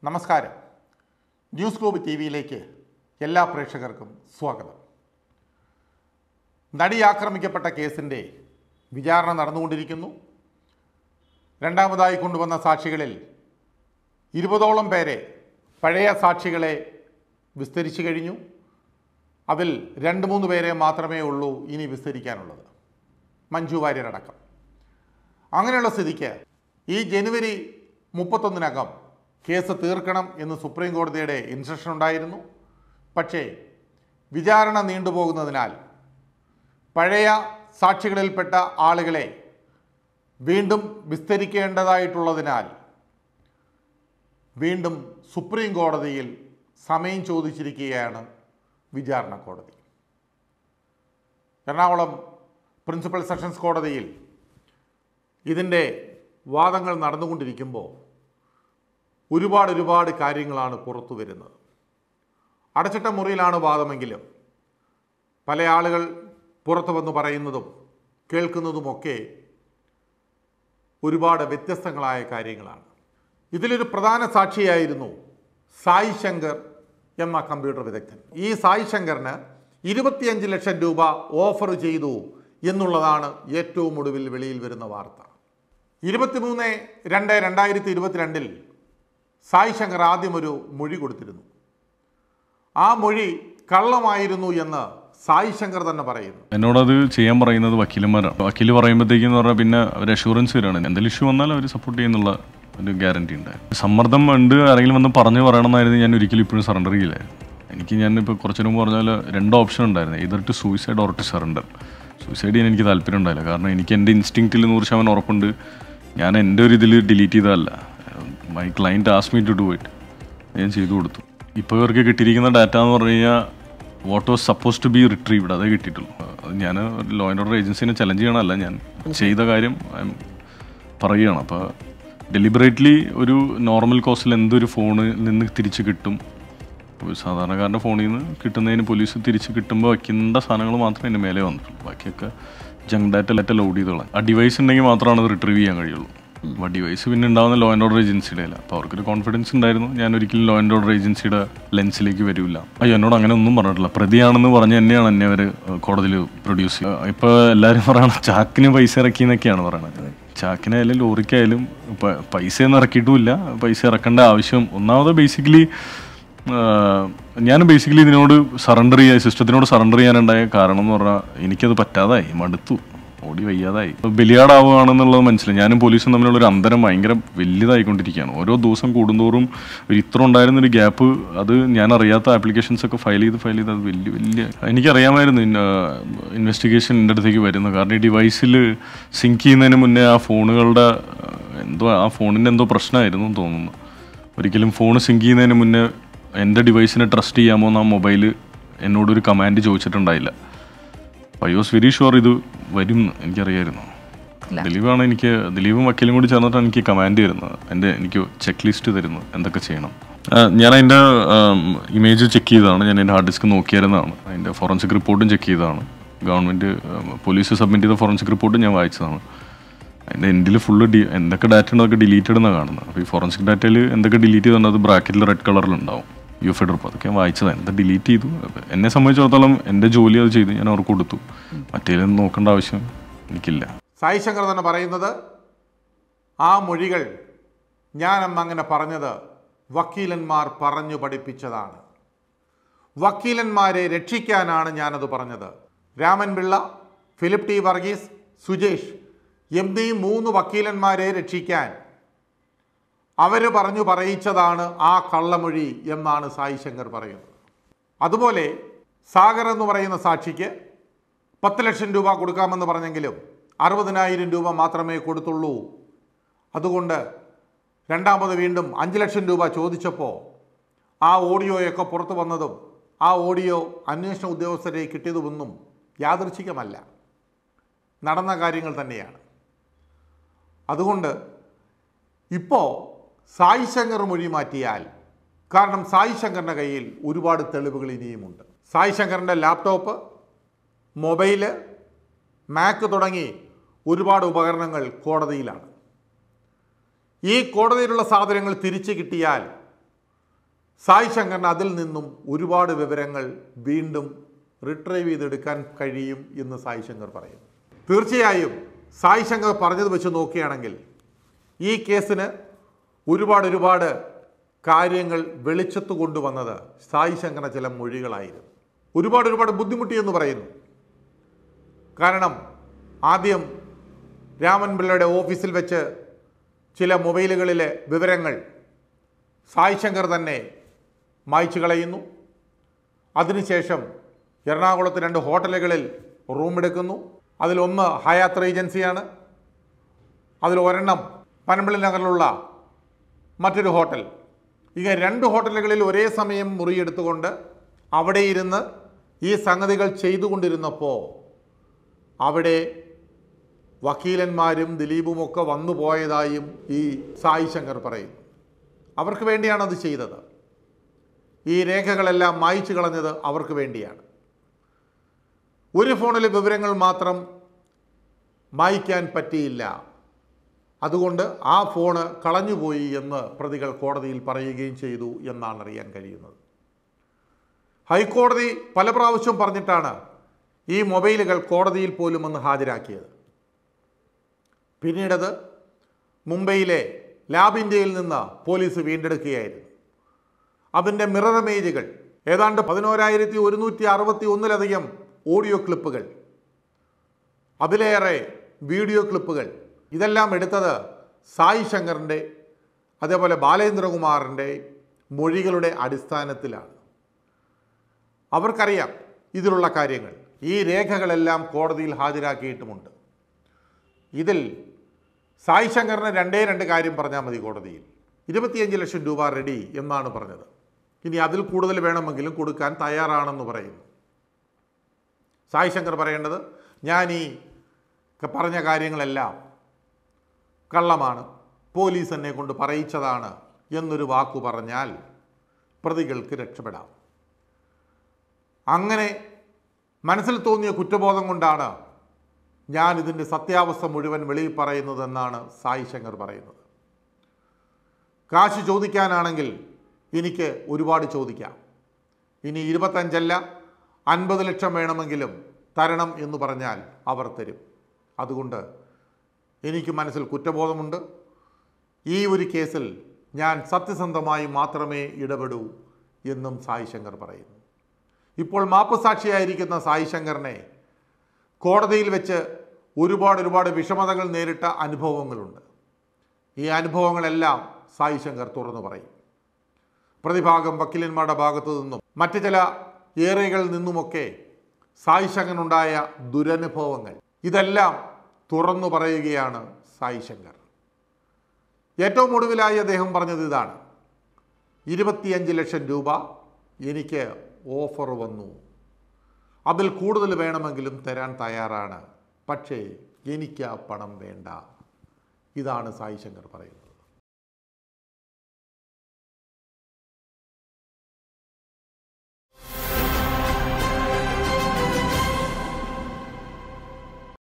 നമസ്കാരം news globe T വിയിലേക്ക് എല്ലാ പ്രേക്ഷകർക്കും സ്വാഗതം നടി ആക്രമിക്കപ്പെട്ട കേസിൻ്റെ വിചാരണ നടന്നുകൊണ്ടിരിക്കുന്നു രണ്ടാമതായി കൊണ്ടുവന്ന സാക്ഷികളിൽ ഇരുപതോളം പേരെ പഴയ സാക്ഷികളെ വിസ്തരിച്ചു കഴിഞ്ഞു അതിൽ രണ്ട് മൂന്ന് പേരെ മാത്രമേ ഉള്ളൂ ഇനി വിസ്തരിക്കാനുള്ളത് മഞ്ജു വാര്യരടക്കം അങ്ങനെയുള്ള സ്ഥിതിക്ക് ഈ ജനുവരി മുപ്പത്തൊന്നിനകം കേസ് തീർക്കണം എന്ന് സുപ്രീം കോടതിയുടെ ഇൻസ്ട്രക്ഷൻ ഉണ്ടായിരുന്നു പക്ഷേ വിചാരണ നീണ്ടുപോകുന്നതിനാൽ പഴയ സാക്ഷികളിൽപ്പെട്ട ആളുകളെ വീണ്ടും വിസ്തരിക്കേണ്ടതായിട്ടുള്ളതിനാൽ വീണ്ടും സുപ്രീം കോടതിയിൽ സമയം ചോദിച്ചിരിക്കുകയാണ് വിചാരണ കോടതി എറണാകുളം പ്രിൻസിപ്പൽ സെഷൻസ് കോടതിയിൽ ഇതിൻ്റെ വാദങ്ങൾ നടന്നുകൊണ്ടിരിക്കുമ്പോൾ ഒരുപാട് ഒരുപാട് കാര്യങ്ങളാണ് പുറത്തു വരുന്നത് അടച്ചിട്ട മുറിയിലാണ് വാദമെങ്കിലും പല ആളുകൾ പുറത്തു വന്ന് പറയുന്നതും കേൾക്കുന്നതുമൊക്കെ ഒരുപാട് വ്യത്യസ്തങ്ങളായ കാര്യങ്ങളാണ് ഇതിലൊരു പ്രധാന സാക്ഷിയായിരുന്നു സായി ശങ്കർ എന്ന കമ്പ്യൂട്ടർ വിദഗ്ധൻ ഈ സായി ശങ്കറിന് ഇരുപത്തിയഞ്ച് ലക്ഷം രൂപ ഓഫർ ചെയ്തു എന്നുള്ളതാണ് ഏറ്റവും ഒടുവിൽ വെളിയിൽ വരുന്ന വാർത്ത ഇരുപത്തിമൂന്ന് രണ്ട് രണ്ടായിരത്തി ഇരുപത്തിരണ്ടിൽ സായി ശങ്കർ ആദ്യം ഒരു മൊഴി കൊടുത്തിരുന്നു ആ മൊഴി കള്ളമായിരുന്നു എന്ന് സായി ശങ്കർ തന്നെ പറയുന്നു എന്നോടത് ചെയ്യാൻ പറയുന്നത് വക്കീലന്മാരാണ് വക്കീൽ പറയുമ്പോഴത്തേക്കെന്ന് പറഞ്ഞാൽ പിന്നെ അവർ അഷുറൻസ് തരാണ് എന്തെങ്കിലും ഇഷ്യൂ വന്നാൽ അവർ സപ്പോർട്ട് ചെയ്യുന്നുള്ള ഒരു ഗ്യാരണ്ടി ഉണ്ട് സമ്മർദ്ദം ഉണ്ട് ആരെങ്കിലും വന്ന് പറഞ്ഞു പറയണമെന്നായിരുന്നു ഞാൻ ഒരിക്കലും ഇപ്പോഴും സറണ്ടർ ചെയ്യില്ല എനിക്ക് ഞാൻ ഇപ്പോൾ കുറച്ചു മുമ്പ് പറഞ്ഞാൽ രണ്ട് ഓപ്ഷൻ ഉണ്ടായിരുന്നു either to suicide or to surrender suicide ചെയ്യാൻ എനിക്ക് താല്പര്യം ഉണ്ടായില്ല കാരണം എനിക്ക് എൻ്റെ ഇൻസ്റ്റിങ്ക്റ്റിൽ നൂറ് ശതമാനം ഉറപ്പുണ്ട് ഞാൻ എൻ്റെ ഒരു ഇതിൽ ഡിലീറ്റ് ചെയ്തതല്ല my client ask me to do it ഞാൻ ചെയ്തു കൊടുത്തു ഇപ്പോൾ ഇവർക്ക് കിട്ടിയിരിക്കുന്ന ഡാറ്റ എന്ന് പറഞ്ഞു കഴിഞ്ഞാൽ what was suppose to be retrieved അതേ കിട്ടിയിട്ടുള്ളൂ അത് ഞാൻ ലോ ആൻഡ് ഓർഡർ ഏജൻസിനെ ചലഞ്ച് ചെയ്യണമല്ല ഞാൻ ചെയ്ത കാര്യം I'm പറയുകയാണ് അപ്പോൾ ഡെലിബറേറ്റ്ലി ഒരു നോർമൽ കോസ്റ്റിൽ എന്തൊരു ഫോണിൽ നിന്ന് തിരിച്ച് കിട്ടും ഒരു സാധാരണക്കാരൻ്റെ ഫോണിൽ നിന്ന് കിട്ടുന്നതിന് പോലീസ് തിരിച്ച് കിട്ടുമ്പോൾ വയ്ക്കേണ്ട സാധനങ്ങൾ മാത്രമേ എൻ്റെ മേലെ വന്നിട്ടുള്ളൂ ബാക്കിയൊക്കെ ജങ്ക് ഡാറ്റ ലെറ്റ ലോഡ് ചെയ്തോളാം ആ ഡിവൈസ് ഉണ്ടെങ്കിൽ മാത്രമാണ് അത് റിട്രീവ് ചെയ്യാൻ കഴിയുള്ളൂ അപ്പോൾ ഡിവൈസ് പിന്നെ ഉണ്ടാകുന്ന ലോ ആൻഡ് ഓർഡർ ഏജൻസിയുടെ അല്ല അപ്പോൾ അവർക്കൊരു കോൺഫിഡൻസ് ഉണ്ടായിരുന്നു ഞാൻ ഒരിക്കലും ലോ ആൻഡ് ഓർഡർ ഏജൻസിയുടെ ലെൻസിലേക്ക് വരില്ല അയ്യോ എന്നോട് അങ്ങനെ ഒന്നും പറഞ്ഞിട്ടില്ല പ്രതിയാണെന്ന് പറഞ്ഞ് തന്നെയാണ് എന്നെ അവർ കോടതിയിൽ പ്രൊഡ്യൂസ് ചെയ്യുക ഇപ്പോൾ എല്ലാവരും പറയണം ചാക്കിന് പൈസ ഇറക്കി എന്നൊക്കെയാണ് പറയണത് ചാക്കിനായാലും ലോറിക്കായാലും പ- പൈസ ഒന്നും ഇറക്കിയിട്ടുമില്ല പൈസ ഇറക്കേണ്ട ആവശ്യം ഒന്നാമത് ബേസിക്കലി ഞാൻ ബേസിക്കലി ഇതിനോട് സറണ്ടർ ചെയ്യാൻ സിസ്റ്റത്തിനോട് സറണ്ടർ ചെയ്യാനുണ്ടായ കാരണം എന്ന് പറഞ്ഞാൽ എനിക്കത് പറ്റാതായി മടുത്തു ഓടി വയ്യാതായി ബലിയാടാവുകയാണെന്നുള്ളത് മനസ്സിലായി ഞാനും പോലീസും തമ്മിലുള്ള ഒരു അന്തരം ഭയങ്കര വലുതായിക്കൊണ്ടിരിക്കുകയാണ് ഓരോ ദിവസം കൂടുന്തോറും ഒരു ഇത്ര ഉണ്ടായിരുന്ന ഒരു ഗ്യാപ്പ് അത് ഞാൻ അറിയാത്ത ആപ്ലിക്കേഷൻസ് ഒക്കെ ഫയൽ ചെയ്ത് ഫയൽ ചെയ്ത് അത് വലിയ വലിയ എനിക്കറിയാമായിരുന്നു ഇൻവെസ്റ്റിഗേഷൻ എൻ്റെ അടുത്തേക്ക് വരുന്നത് കാരണം ഈ ഡിവൈസിൽ സിങ്ക് ചെയ്യുന്നതിന് മുന്നേ ആ ഫോണുകളുടെ എന്തോ ആ ഫോണിൻ്റെ എന്തോ പ്രശ്നമായിരുന്നു എന്ന് തോന്നുന്നു ഒരിക്കലും ഫോൺ സിങ്ക് ചെയ്യുന്നതിന് മുന്നേ എൻ്റെ ഡിവൈസിനെ ട്രസ്റ്റ് ചെയ്യാമോ എന്ന് ആ മൊബൈൽ എന്നോടൊരു കമാൻഡ് ചോദിച്ചിട്ടുണ്ടായില്ല ഐ വാസ് വെരി ഷുവർ ഇത് വരും എന്ന് എനിക്കറിയായിരുന്നു ദിലീപാണ് എനിക്ക് ദിലീപും വക്കീലും കൂടി ചേർന്നിട്ടാണ് എനിക്ക് കമാൻഡ് തരുന്നത് എൻ്റെ എനിക്ക് ചെക്ക് ലിസ്റ്റ് തരുന്നത് എന്തൊക്കെ ചെയ്യണം ആ, ഞാൻ അതിൻ്റെ ഇമേജ് ചെക്ക് ചെയ്തതാണ് ഞാൻ എൻ്റെ ഹാർഡ് ഡിസ്ക് നോക്കിയായിരുന്നതാണ് അതിൻ്റെ ഫോറൻസിക് റിപ്പോർട്ടും ചെക്ക് ചെയ്തതാണ് ഗവൺമെൻറ് പോലീസ് സബ്മിറ്റ് ചെയ്ത ഫോറൻസിക് റിപ്പോർട്ടും ഞാൻ വായിച്ചതാണ് അതിൻ്റെ എൻഡിൽ ഫുള്ള് ഡി എന്തൊക്കെ ഡാറ്റ ഉണ്ടോ അതൊക്കെ ഡിലീറ്റഡ് എന്നാണ് കാണുന്നത് അപ്പോൾ ഈ ഫോറൻസിക് ഡാറ്റയിൽ എന്തൊക്കെ ഡിലീറ്റ് ചെയ്തിട്ടുണ്ട് അത് ബ്രാക്കറ്റിൽ റെഡ് കളറിലുണ്ടാവും യു ഫെഡ് റിപ്പോർട്ട് അതൊക്കെ ഞാൻ വായിച്ചതാണ് എന്താ ഡിലീറ്റ് ചെയ്തു അപ്പൊ എന്നെ സംബന്ധിച്ചിടത്തോളം എൻ്റെ ജോലി അത് ചെയ്തു ഞാൻ അവർക്ക് കൊടുത്തു മറ്റേലൊന്നും നോക്കേണ്ട ആവശ്യം എനിക്കില്ല സായി ശങ്കർ തന്നെ പറയുന്നത് ആ മൊഴികൾ ഞാനന്ന് അങ്ങനെ പറഞ്ഞത് വക്കീലന്മാർ പറഞ്ഞു പഠിപ്പിച്ചതാണ് വക്കീലന്മാരെ രക്ഷിക്കാനാണ് ഞാനത് പറഞ്ഞത് രാമൻ പിള്ള ഫിലിപ്പ് ടി വർഗീസ് സുജേഷ് എന്നീ മൂന്ന് വക്കീലന്മാരെ രക്ഷിക്കാൻ അവർ പറഞ്ഞു പറയിച്ചതാണ് ആ കള്ളമൊഴി എന്നാണ് സായി ശങ്കർ പറയുന്നത് അതുപോലെ സാഗർ എന്ന് പറയുന്ന സാക്ഷിക്ക് പത്ത് ലക്ഷം രൂപ കൊടുക്കാമെന്ന് പറഞ്ഞെങ്കിലും അറുപതിനായിരം രൂപ മാത്രമേ കൊടുത്തുള്ളൂ അതുകൊണ്ട് രണ്ടാമത് വീണ്ടും അഞ്ച് ലക്ഷം രൂപ ചോദിച്ചപ്പോൾ ആ ഓഡിയോയൊക്കെ പുറത്തു വന്നതും ആ ഓഡിയോ അന്വേഷണ ഉദ്യോഗസ്ഥരെ കിട്ടിയതുമൊന്നും യാദൃച്ഛികമല്ല നടന്ന കാര്യങ്ങൾ തന്നെയാണ് അതുകൊണ്ട് ഇപ്പോൾ സായി ശങ്കർ മൊഴി മാറ്റിയാൽ കാരണം സായി ശങ്കറിൻ്റെ കയ്യിൽ ഒരുപാട് തെളിവുകൾ ഇനിയുമുണ്ട് സായി ശങ്കറിൻ്റെ ലാപ്ടോപ്പ് മൊബൈല് മാക്ക് തുടങ്ങി ഒരുപാട് ഉപകരണങ്ങൾ കോടതിയിലാണ് ഈ കോടതിയിലുള്ള സാധനങ്ങൾ തിരിച്ചു കിട്ടിയാൽ സായി ശങ്കറിന് അതിൽ നിന്നും ഒരുപാട് വിവരങ്ങൾ വീണ്ടും റിട്രൈവ് ചെയ്തെടുക്കാൻ കഴിയും എന്ന് സായി ശങ്കർ പറയുന്നു തീർച്ചയായും സായി ശങ്കർ പറഞ്ഞത് വെച്ച് നോക്കുകയാണെങ്കിൽ ഈ കേസിന് ഒരുപാട് ഒരുപാട് കാര്യങ്ങൾ വെളിച്ചത്ത് കൊണ്ടുവന്നത് സായി ശങ്കറിന്റെ ചില മൊഴികളായിരുന്നു ഒരുപാട് ഒരുപാട് ബുദ്ധിമുട്ടി എന്ന് പറയുന്നു കാരണം ആദ്യം രാമൻ പിള്ളയുടെ ഓഫീസിൽ വെച്ച് ചില മൊബൈലുകളിലെ വിവരങ്ങൾ സായി ശങ്കർ തന്നെ മായ്ച്ചു കളയുന്നു അതിനുശേഷം എറണാകുളത്ത് രണ്ട് ഹോട്ടലുകളിൽ റൂമെടുക്കുന്നു അതിലൊന്ന് ഹയാത്ത് ഏജൻസിയാണ് അതിൽ ഒരെണ്ണം പനമ്പള്ളി നഗറിലുള്ള മറ്റൊരു ഹോട്ടൽ ഇങ്ങനെ രണ്ട് ഹോട്ടലുകളിൽ ഒരേ സമയം മുറിയെടുത്തുകൊണ്ട് അവിടെ ഇരുന്ന് ഈ സംഗതികൾ ചെയ്തുകൊണ്ടിരുന്നപ്പോൾ അവിടെ വക്കീലന്മാരും ദിലീപും ഒക്കെ വന്നു പോയതായും ഈ സായി ശങ്കർ പറയുന്നു അവർക്ക് വേണ്ടിയാണ് അത് ചെയ്തത് ഈ രേഖകളെല്ലാം മായ്ച്ചു കളഞ്ഞത് അവർക്ക് വേണ്ടിയാണ് ഒരു ഫോണിലെ വിവരങ്ങൾ മാത്രം മായ്ക്കാൻ പറ്റിയില്ല അതുകൊണ്ട് ആ ഫോണ് കളഞ്ഞുപോയി എന്ന് പ്രതികൾ കോടതിയിൽ പറയുകയും ചെയ്തു എന്നാണ് അറിയാൻ കഴിയുന്നത് ഹൈക്കോടതി പല പ്രാവശ്യം പറഞ്ഞിട്ടാണ് ഈ മൊബൈലുകൾ കോടതിയിൽ പോലും ഒന്ന് ഹാജരാക്കിയത് പിന്നീടത് മുംബൈയിലെ ലാബ് ഇന്ത്യയിൽ നിന്ന് പോലീസ് വീണ്ടെടുക്കുകയായിരുന്നു അതിൻ്റെ മിറർ ഇമേജുകൾ ഏതാണ്ട് പതിനോരായിരത്തി ഒരുന്നൂറ്റി അറുപത്തി ഒന്നിലധികം ഓഡിയോ ക്ലിപ്പുകൾ അതിലേറെ വീഡിയോ ക്ലിപ്പുകൾ ഇതെല്ലാം എടുത്തത് സായി ശങ്കറിൻ്റെ അതേപോലെ ബാലേന്ദ്രകുമാറിൻ്റെ മൊഴികളുടെ അടിസ്ഥാനത്തിലാണ് അവർക്കറിയാം ഇതിലുള്ള കാര്യങ്ങൾ ഈ രേഖകളെല്ലാം കോടതിയിൽ ഹാജരാക്കിയിട്ടുമുണ്ട് ഇതിൽ സായി ശങ്കറിന് രണ്ടേ രണ്ട് കാര്യം പറഞ്ഞാൽ മതി കോടതിയിൽ ഇരുപത്തിയഞ്ച് ലക്ഷം രൂപ റെഡി എന്നാണ് പറഞ്ഞത് ഇനി അതിൽ കൂടുതൽ വേണമെങ്കിലും കൊടുക്കാൻ തയ്യാറാണെന്ന് പറയുന്നു സായി ശങ്കർ പറയേണ്ടത് ഞാൻ ഈ ക- പറഞ്ഞ കാര്യങ്ങളെല്ലാം കള്ളമാണ് പോലീസ് എന്നെ കൊണ്ട് പറയിച്ചതാണ് എന്നൊരു വാക്കു പറഞ്ഞാൽ പ്രതികൾക്ക് രക്ഷപ്പെടാം അങ്ങനെ മനസ്സിൽ തോന്നിയ കുറ്റബോധം കൊണ്ടാണ് ഞാൻ ഇതിൻ്റെ സത്യാവസ്ഥ മുഴുവൻ വെളിയിൽ പറയുന്നതെന്നാണ് സായി ശങ്കർ പറയുന്നത് കാശ് ചോദിക്കാനാണെങ്കിൽ എനിക്ക് ഒരുപാട് ചോദിക്കാം ഇനി ഇരുപത്തഞ്ചല്ല അൻപത് ലക്ഷം വേണമെങ്കിലും തരണം എന്ന് പറഞ്ഞാൽ അവർ തരും അതുകൊണ്ട് എനിക്ക് മനസ്സിൽ കുറ്റബോധമുണ്ട് ഈ ഒരു കേസിൽ ഞാൻ സത്യസന്ധമായി മാത്രമേ ഇടപെടൂ എന്നും സായി ശങ്കർ പറയുന്നു ഇപ്പോൾ മാപ്പ് സാക്ഷിയായിരിക്കുന്ന സായി ശങ്കറിനെ കോടതിയിൽ വെച്ച് ഒരുപാട് ഒരുപാട് വിഷമതകൾ നേരിട്ട അനുഭവങ്ങളുണ്ട് ഈ അനുഭവങ്ങളെല്ലാം സായി ശങ്കർ തുറന്നു പറയും പ്രതിഭാഗം വക്കീലന്മാരുടെ ഭാഗത്തു നിന്നും മറ്റ് ചില ഏറിയകളിൽ നിന്നുമൊക്കെ സായി ശങ്കറിനുണ്ടായ ദുരനുഭവങ്ങൾ ഇതെല്ലാം തുറന്നു പറയുകയാണ് സായി ശങ്കർ ഏറ്റവും ഒടുവിലായി അദ്ദേഹം പറഞ്ഞത് ഇതാണ് ഇരുപത്തിയഞ്ച് ലക്ഷം രൂപ എനിക്ക് ഓഫർ വന്നു അതിൽ കൂടുതൽ വേണമെങ്കിലും തരാൻ തയ്യാറാണ് പക്ഷേ എനിക്ക് ആ പണം വേണ്ട ഇതാണ് സായി ശങ്കർ പറയുന്നത്